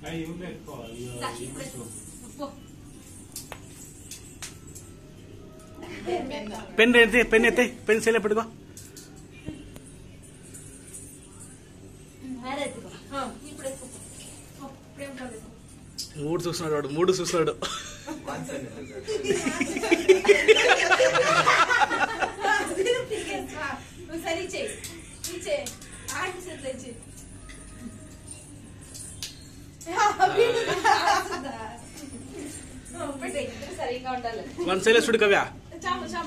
అవి ఇవి పెట్టుకో ఇవి సాక్షి ఇవి పెట్టుకో. పెట్టుకో. పో. పెన్ ఎత్తే పెన్ ఎత్తే పెన్ సెల్ పెట్టుకో వేరే ఎత్తుకో. ఆ, ఇప్పుడు ఎత్తుకో. పో, ప్రేమ కాదు ఎత్తుకో. మూడు చూస్తున్నాడు వాడు మూడు చూస్తున్నాడు నువ్వు సరే ఇచ్చేయి ఇచ్చే ఆడి చేతులు ఇచ్చి పెట్టే సరిగ్గా ఉండాలి వన్ సెల్ చూడు కవ్యా చాము చాము